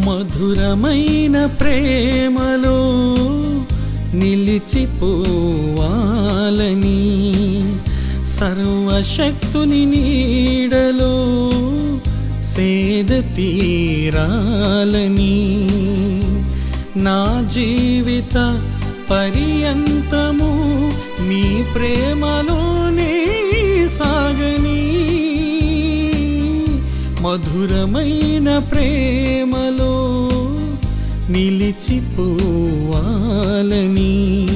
మధురమైన ప్రేమలో నిలిచిపోవాలని సర్వశక్తుని నీడలో సేద తీరాలని నా జీవిత పర్యంతము నీ ప్రేమలోనే సాగని మధురమైన ప్రేమలో నిలిచిపోవాలని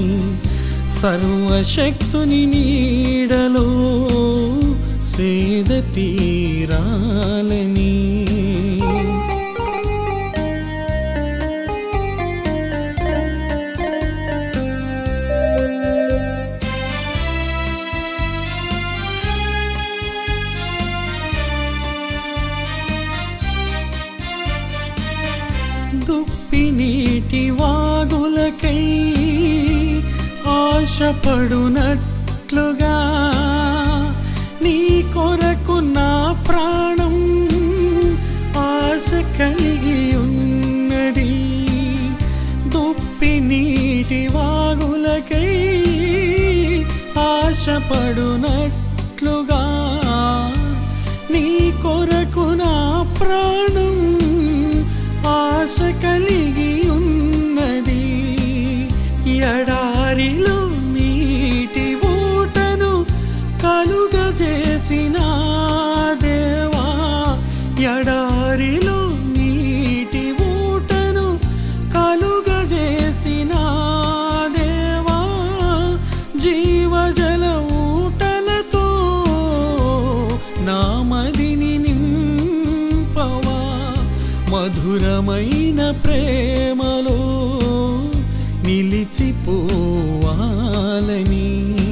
సర్వశక్తుని నీడలో సేద తీరాలని దుప్పి నీటి వాగులకై ఆశపడునట్లుగా నీ కొరకు నా ప్రాణం ఆశ కలిగి ఉన్నది దుప్పి నీటి వాగులకై ఆశపడునట్లుగా నీ కొరకు నా ప్రాణం ఆశ కలిగి ఉన్నది ఎడారిలో నీటి ఊటను కలుగజేసిన దేవా ఎడారిలో నీటి ఊటను కలుగజేసిన దేవా జీవజల ఊటలతో నామదిని నింపవా మధురమైన ప్రేమలో నిలిచిపోవాలని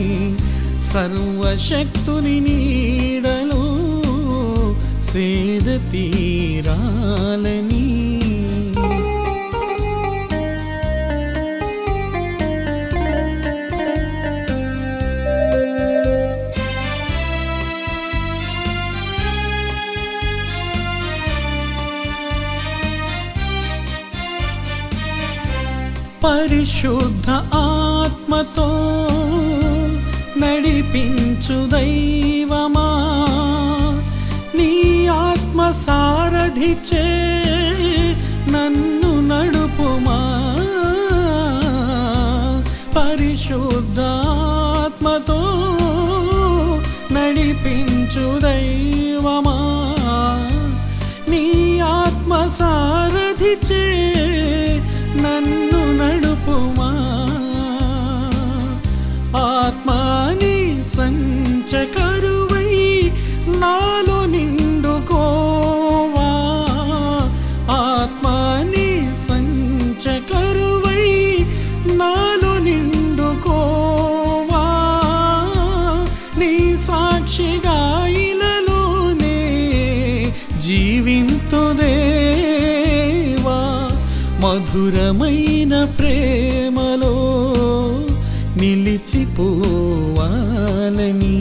సర్వశక్తుని నీడలో సేద తీరాలని పరిశుద్ధ ఆత్మతో నడిపించు దైవమా నీ ఆత్మ సారథిచే నన్ను నడుపుమా పరిశుద్ధ ఆత్మతో నడిపించు దైవమా నీ ఆత్మ సారథిచే నన్ను నడుపుమా ఆత్మాని సంచకరువై నాలో నిండుకోవా ఆత్మాని సంచకరువై నాలో నిండుకోవా నీ సాక్షిగా ఇలలోనే జీవింతుదేవా మధురమైన ప్రేమలో నిలిచిపోవాలని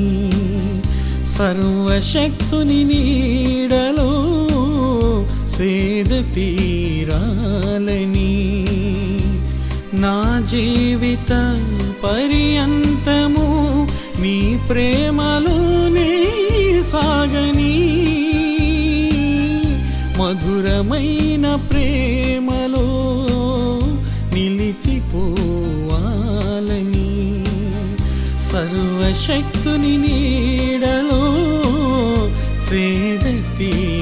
సర్వశక్తుని నీడలో సేద తీరాలని నా జీవిత పర్యంతము నీ ప్రేమలోనే సాగని మధురమైన ప్రేమలో నిలిచిపోవాలని సర్వశక్తుని నీడలో సేద తీరాలని